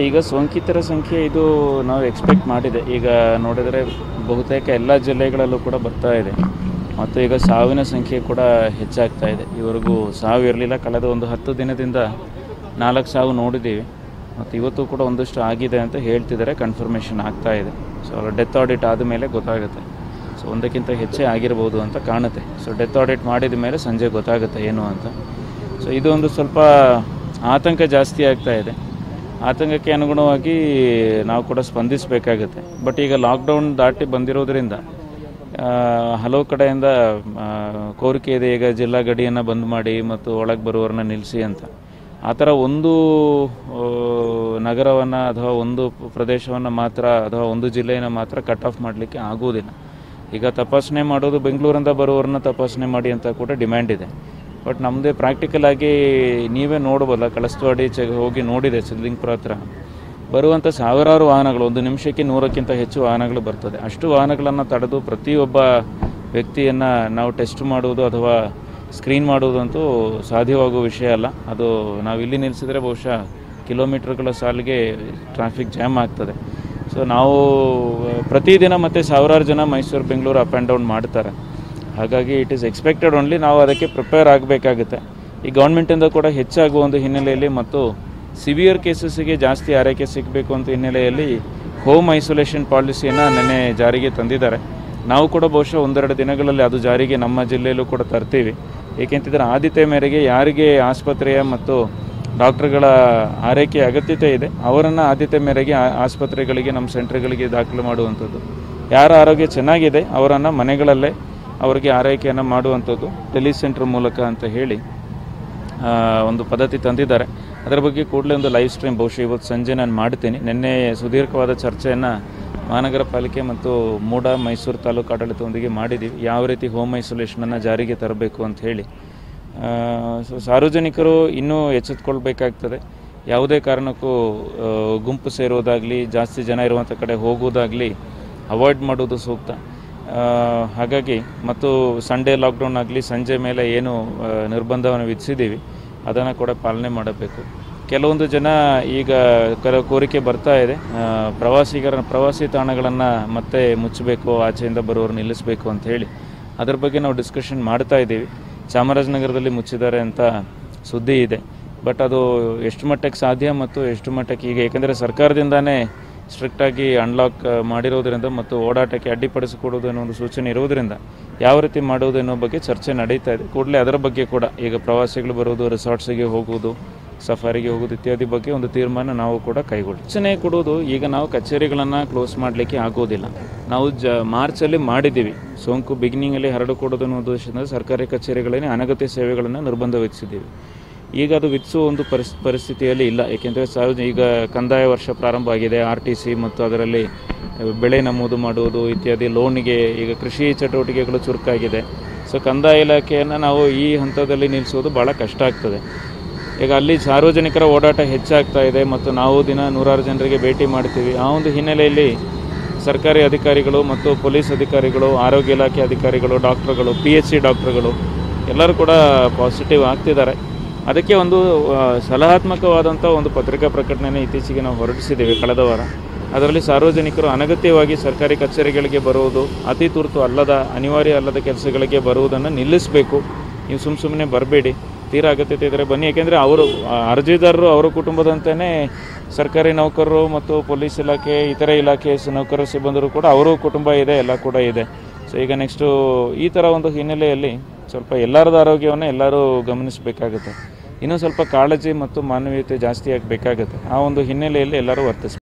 ಈಗ ಸೋಂಕಿತರ ಸಂಖ್ಯೆ ಇದು ನಾವು ಎಕ್ಸ್ಪೆಕ್ಟ್ ಮಾಡಿದೆ ಈಗ ನೋಡಿದರೆ ಬಹುತೇಕ ಎಲ್ಲ ಜಿಲ್ಲೆಗಳಲ್ಲೂ ಕೂಡ ಬರ್ತಾ ಇದೆ ಮತ್ತು ಈಗ ಸಾವಿನ ಸಂಖ್ಯೆ ಕೂಡ ಹೆಚ್ಚಾಗ್ತಾ ಇದೆ ಇವರೆಗೂ ಸಾವು ಇರಲಿಲ್ಲ ಕಳೆದ ಒಂದು ಹತ್ತು ದಿನದಿಂದ ನಾಲ್ಕು ಸಾವು ನೋಡಿದ್ದೀವಿ ಮತ್ತು ಇವತ್ತು ಕೂಡ ಒಂದಷ್ಟು ಆಗಿದೆ ಅಂತ ಹೇಳ್ತಿದ್ದಾರೆ ಕನ್ಫರ್ಮೇಷನ್ ಆಗ್ತಾ ಇದೆ ಸೊ ಡೆತ್ ಆಡಿಟ್ ಆದಮೇಲೆ ಗೊತ್ತಾಗುತ್ತೆ ಸೊ ಒಂದಕ್ಕಿಂತ ಹೆಚ್ಚೇ ಆಗಿರ್ಬೋದು ಅಂತ ಕಾಣುತ್ತೆ ಸೊ ಡೆತ್ ಆಡಿಟ್ ಮಾಡಿದ ಮೇಲೆ ಸಂಜೆ ಗೊತ್ತಾಗುತ್ತೆ ಏನು ಅಂತ ಸೊ ಇದು ಒಂದು ಸ್ವಲ್ಪ ಆತಂಕ ಜಾಸ್ತಿ ಆಗ್ತಾ ಇದೆ ಆತಂಕಕ್ಕೆ ಅನುಗುಣವಾಗಿ ನಾವು ಕೂಡ ಸ್ಪಂದಿಸಬೇಕಾಗುತ್ತೆ ಬಟ್ ಈಗ ಲಾಕ್ಡೌನ್ ದಾಟಿ ಬಂದಿರೋದ್ರಿಂದ ಆ, ಹಲವು ಕಡೆಯಿಂದ ಆ, ಕೋರಿಕೆ ಇದೆ ಈಗ ಜಿಲ್ಲಾ ಗಡಿಯನ್ನು ಬಂದ್ ಮಾಡಿ ಮತ್ತು ಒಳಗೆ ಬರುವವರನ್ನ ನಿಲ್ಲಿಸಿ ಅಂತ ಆ ಥರ ಒಂದು ನಗರವನ್ನು ಅಥವಾ ಒಂದು ಪ್ರದೇಶವನ್ನು ಮಾತ್ರ ಅಥವಾ ಒಂದು ಜಿಲ್ಲೆಯನ್ನು ಮಾತ್ರ ಕಟ್ ಆಫ್ ಮಾಡಲಿಕ್ಕೆ ಆಗುವುದಿಲ್ಲ ಈಗ ತಪಾಸಣೆ ಮಾಡೋದು ಬೆಂಗಳೂರಿಂದ ಬರುವವ್ರನ್ನ ತಪಾಸಣೆ ಮಾಡಿ ಅಂತ ಕೂಡ ಡಿಮ್ಯಾಂಡ್ ಇದೆ ಬಟ್ ನಮ್ಮದೇ ಪ್ರಾಕ್ಟಿಕಲ್ ಆಗಿ ನೀವೇ ನೋಡ್ಬೋದಲ್ಲ ಕಳಸ್ತವಾಡಿ ಚೆ ಹೋಗಿ ನೋಡಿದೆ ಸಿದ್ಲಿಂಗ್ಪುರ ಹತ್ರ ಬರುವಂಥ ಸಾವಿರಾರು ವಾಹನಗಳು ಒಂದು ನಿಮಿಷಕ್ಕೆ ನೂರಕ್ಕಿಂತ ಹೆಚ್ಚು ವಾಹನಗಳು ಬರ್ತದೆ ಅಷ್ಟು ವಾಹನಗಳನ್ನು ತಡೆದು ಪ್ರತಿಯೊಬ್ಬ ವ್ಯಕ್ತಿಯನ್ನು ನಾವು ಟೆಸ್ಟ್ ಮಾಡುವುದು ಅಥವಾ ಸ್ಕ್ರೀನ್ ಮಾಡುವುದಂತೂ ಸಾಧ್ಯವಾಗುವ ವಿಷಯ ಅಲ್ಲ ಅದು ನಾವು ಇಲ್ಲಿ ನಿಲ್ಲಿಸಿದರೆ ಬಹುಶಃ ಕಿಲೋಮೀಟರ್ಗಳ ಸಾಲಿಗೆ ಟ್ರಾಫಿಕ್ ಜಾಮ್ ಆಗ್ತದೆ ಸೊ ನಾವು ಪ್ರತಿದಿನ ಮತ್ತು ಸಾವಿರಾರು ಜನ Mysuru Bengaluru up and down ಮಾಡ್ತಾರೆ ಹಾಗಾಗಿ ಇಟ್ ಈಸ್ ಎಕ್ಸ್ಪೆಕ್ಟೆಡ್ ಓನ್ಲಿ ನಾವು ಅದಕ್ಕೆ ಪ್ರಿಪೇರ್ ಆಗಬೇಕಾಗುತ್ತೆ ಈ ಗೌರ್ಮೆಂಟಿಂದ ಕೂಡ ಹೆಚ್ಚಾಗುವ ಒಂದು ಹಿನ್ನೆಲೆಯಲ್ಲಿ ಮತ್ತು ಸಿವಿಯರ್ ಕೇಸಸ್ಸಿಗೆ ಜಾಸ್ತಿ ಆರೈಕೆ ಸಿಗಬೇಕು ಅಂತ ಹಿನ್ನೆಲೆಯಲ್ಲಿ ಹೋಮ್ ಐಸೋಲೇಷನ್ ಪಾಲಿಸಿಯನ್ನು ನೆನ್ನೆ ಜಾರಿಗೆ ತಂದಿದ್ದಾರೆ ನಾವು ಕೂಡ ಬಹುಶಃ ಒಂದೆರಡು ದಿನಗಳಲ್ಲಿ ಅದು ಜಾರಿಗೆ ನಮ್ಮ ಜಿಲ್ಲೆಯಲ್ಲೂ ಕೂಡ ತರ್ತೀವಿ ಏಕೆಂತಿದ್ರೆ ಆದ್ಯತೆ ಮೇರೆಗೆ ಯಾರಿಗೆ ಆಸ್ಪತ್ರೆಯ ಮತ್ತು ಡಾಕ್ಟರ್ಗಳ ಆರೈಕೆ ಅಗತ್ಯತೆ ಇದೆ ಅವರನ್ನು ಆದ್ಯತೆ ಮೇರೆಗೆ ಆ- ಆಸ್ಪತ್ರೆಗಳಿಗೆ ನಮ್ಮ ಸೆಂಟರ್ಗಳಿಗೆ ದಾಖಲು ಮಾಡುವಂಥದ್ದು ಯಾರ ಆರೋಗ್ಯ ಚೆನ್ನಾಗಿದೆ ಅವರನ್ನು ಮನೆಗಳಲ್ಲೇ ಅವರಿಗೆ ಆರೈಕೆಯನ್ನು ಮಾಡುವಂಥದ್ದು ಟೆಲಿ ಸೆಂಟರ್ ಮೂಲಕ ಅಂತ ಹೇಳಿ ಆ, ಒಂದು ಪದ್ಧತಿ ತಂದಿದ್ದಾರೆ ಅದರ ಬಗ್ಗೆ ಕೂಡಲೇ ಒಂದು ಲೈವ್ ಸ್ಟ್ರೀಮ್ ಬಹುಶಃ ಇವತ್ತು ಸಂಜೆ ನಾನು ಮಾಡ್ತೀನಿ ನಿನ್ನೆ ಸುದೀರ್ಘವಾದ ಚರ್ಚೆಯನ್ನು ಮಹಾನಗರ ಪಾಲಿಕೆ ಮತ್ತು ಮೂಡ ಮೈಸೂರು ತಾಲೂಕು ಆಡಳಿತದೊಂದಿಗೆ ಮಾಡಿದ್ದೀವಿ ಯಾವ ರೀತಿ ಹೋಮ್ ಐಸೋಲೇಷನನ್ನು ಜಾರಿಗೆ ತರಬೇಕು ಅಂತ ಹೇಳಿ ಆ, ಸೊ ಸಾರ್ವಜನಿಕರು ಇನ್ನೂ ಎಚ್ಚೆತ್ಕೊಳ್ಬೇಕಾಗ್ತದೆ ಯಾವುದೇ ಕಾರಣಕ್ಕೂ ಆ, ಗುಂಪು ಸೇರುವುದಾಗಲಿ ಜಾಸ್ತಿ ಜನ ಇರುವಂಥ ಕಡೆ ಹೋಗುವುದಾಗಲಿ ಅವಾಯ್ಡ್ ಮಾಡೋದು ಸೂಕ್ತ ಆ, ಹಾಗಾಗಿ ಮತ್ತು ಸಂಡೇ ಲಾಕ್ಡೌನ್ ಆಗಲಿ ಸಂಜೆ ಮೇಲೆ ಏನು ಆ, ನಿರ್ಬಂಧವನ್ನು ವಿಧಿಸಿದ್ದೀವಿ ಅದನ್ನು ಕೂಡ ಪಾಲನೆ ಮಾಡಬೇಕು ಕೆಲವೊಂದು ಜನ ಈಗ ಕರ ಕೋರಿಕೆ ಬರ್ತಾ ಇದೆ ಆ, ಪ್ರವಾಸಿಗರ ಪ್ರವಾಸಿ ತಾಣಗಳನ್ನು ಮತ್ತೆ ಮುಚ್ಚಬೇಕು ಆಚೆಯಿಂದ ಬರುವವರು ನಿಲ್ಲಿಸಬೇಕು ಅಂತ ಹೇಳಿ ಅದ್ರ ಬಗ್ಗೆ ನಾವು ಡಿಸ್ಕಷನ್ ಮಾಡ್ತಾ ಇದ್ದೀವಿ ಚಾಮರಾಜನಗರದಲ್ಲಿ ಮುಚ್ಚಿದ್ದಾರೆ ಅಂತ ಸುದ್ದಿ ಇದೆ ಬಟ್ ಅದು ಎಷ್ಟು ಮಟ್ಟಕ್ಕೆ ಸಾಧ್ಯ ಮತ್ತು ಎಷ್ಟು ಮಟ್ಟಕ್ಕೆ ಈಗ ಏಕೆಂದರೆ ಸರ್ಕಾರದಿಂದಾನೇ ಸ್ಟ್ರಿಕ್ಟಾಗಿ ಅನ್ಲಾಕ್ ಮಾಡಿರೋದ್ರಿಂದ ಮತ್ತು ಓಡಾಟಕ್ಕೆ ಅಡ್ಡಿಪಡಿಸಿಕೊಡೋದು ಅನ್ನೋ ಒಂದು ಸೂಚನೆ ಇರೋದ್ರಿಂದ ಯಾವ ರೀತಿ ಮಾಡೋದು ಅನ್ನೋ ಬಗ್ಗೆ ಚರ್ಚೆ ನಡೀತಾ ಇದೆ ಕೂಡಲೇ ಅದರ ಬಗ್ಗೆ ಕೂಡ ಈಗ ಪ್ರವಾಸಿಗಳು ಬರೋದು ರೆಸಾರ್ಟ್ಸಿಗೆ ಹೋಗುವುದು ಸಫಾರಿಗೆ ಹೋಗೋದು ಇತ್ಯಾದಿ ಬಗ್ಗೆ ಒಂದು ತೀರ್ಮಾನ ನಾವು ಕೂಡ ಕೈಗೊಳ್ಳಿ ಸೂಚನೆ ಕೊಡೋದು ಈಗ ನಾವು ಕಚೇರಿಗಳನ್ನು ಕ್ಲೋಸ್ ಮಾಡಲಿಕ್ಕೆ ಆಗೋದಿಲ್ಲ ನಾವು ಜ ಮಾರ್ಚಲ್ಲಿ ಮಾಡಿದ್ದೀವಿ ಸೋಂಕು ಬಿಗಿನಿಂಗಲ್ಲಿ ಹರಡಿಕೊಡೋದು ಅನ್ನೋ ಉದ್ದೇಶದಿಂದ ಸರ್ಕಾರಿ ಕಚೇರಿಗಳಲ್ಲಿ ಅನಗತ್ಯ ಸೇವೆಗಳನ್ನು ನಿರ್ಬಂಧ ವಿಧಿಸಿದ್ದೀವಿ ಈಗ ಅದು ವಿಧಿಸುವ ಒಂದು ಪರಿಸ್ ಪರಿಸ್ಥಿತಿಯಲ್ಲಿ ಇಲ್ಲ ಏಕೆಂದರೆ ಸಾರ್ವಜ ಈಗ ಕಂದಾಯ ವರ್ಷ ಪ್ರಾರಂಭ ಆಗಿದೆ ಆರ್ ಟಿ ಸಿ ಮತ್ತು ಅದರಲ್ಲಿ ಬೆಳೆ ನಮೂದು ಮಾಡುವುದು ಇತ್ಯಾದಿ ಲೋನಿಗೆ ಈಗ ಕೃಷಿ ಚಟುವಟಿಕೆಗಳು ಚುರುಕಾಗಿದೆ ಸೊ ಕಂದಾಯ ಇಲಾಖೆಯನ್ನು ನಾವು ಈ ಹಂತದಲ್ಲಿ ನಿಲ್ಲಿಸೋದು ಭಾಳ ಕಷ್ಟ ಆಗ್ತದೆ ಈಗ ಅಲ್ಲಿ ಸಾರ್ವಜನಿಕರ ಓಡಾಟ ಹೆಚ್ಚಾಗ್ತಾ ಇದೆ ಮತ್ತು ನಾವು ದಿನ ನೂರಾರು ಜನರಿಗೆ ಭೇಟಿ ಮಾಡ್ತೀವಿ ಆ ಒಂದು ಹಿನ್ನೆಲೆಯಲ್ಲಿ ಸರ್ಕಾರಿ ಅಧಿಕಾರಿಗಳು ಮತ್ತು ಪೊಲೀಸ್ ಅಧಿಕಾರಿಗಳು ಆರೋಗ್ಯ ಇಲಾಖೆ ಅಧಿಕಾರಿಗಳು ಡಾಕ್ಟ್ರುಗಳು ಪಿ ಎಚ್ ಸಿ ಡಾಕ್ಟ್ರುಗಳು ಎಲ್ಲರೂ ಕೂಡ ಪಾಸಿಟಿವ್ ಆಗ್ತಿದ್ದಾರೆ ಅದಕ್ಕೆ ಒಂದು ಆ, ಸಲಹಾತ್ಮಕವಾದಂಥ ಒಂದು ಪತ್ರಿಕಾ ಪ್ರಕಟಣೆಯನ್ನು ಇತ್ತೀಚೆಗೆ ನಾವು ಹೊರಡಿಸಿದ್ದೇವೆ ಕಳೆದ ವಾರ ಅದರಲ್ಲಿ ಸಾರ್ವಜನಿಕರು ಅನಗತ್ಯವಾಗಿ ಸರ್ಕಾರಿ ಕಚೇರಿಗಳಿಗೆ ಬರುವುದು ಅತಿ ತುರ್ತು ಅಲ್ಲದ ಅನಿವಾರ್ಯ ಅಲ್ಲದ ಕೆಲಸಗಳಿಗೆ ಬರುವುದನ್ನು ನಿಲ್ಲಿಸಬೇಕು ನೀವು ಸುಮ್ಮ ಸುಮ್ಮನೆ ಬರಬೇಡಿ ತೀರಾ ಅಗತ್ಯತೆ ಇದ್ದರೆ ಬನ್ನಿ ಏಕೆಂದರೆ ಅವರು ಆ, ಅರ್ಜಿದಾರರು ಅವರ ಕುಟುಂಬದಂತೆಯೇ ಸರ್ಕಾರಿ ನೌಕರರು ಮತ್ತು ಪೊಲೀಸ್ ಇಲಾಖೆ ಇತರೆ ಇಲಾಖೆ ಸ- ನೌಕರ ಸಿಬ್ಬಂದರು ಕೂಡ ಅವರು ಕುಟುಂಬ ಇದೆ ಎಲ್ಲ ಕೂಡ ಇದೆ ಸೊ ಈಗ ನೆಕ್ಸ್ಟು ಈ ಥರ ಒಂದು ಹಿನ್ನೆಲೆಯಲ್ಲಿ ಸ್ವಲ್ಪ ಎಲ್ಲರದ್ದು ಆರೋಗ್ಯವನ್ನು ಎಲ್ಲರೂ ಗಮನಿಸಬೇಕಾಗುತ್ತೆ ಇನ್ನೂ ಸ್ವಲ್ಪ ಕಾಳಜಿ ಮತ್ತು ಮಾನವೀಯತೆ ಜಾಸ್ತಿ ಆಗಬೇಕಾಗುತ್ತೆ ಆ ಒಂದು ಹಿನ್ನೆಲೆಯಲ್ಲಿ ಎಲ್ಲರೂ ವರ್ತಿಸ್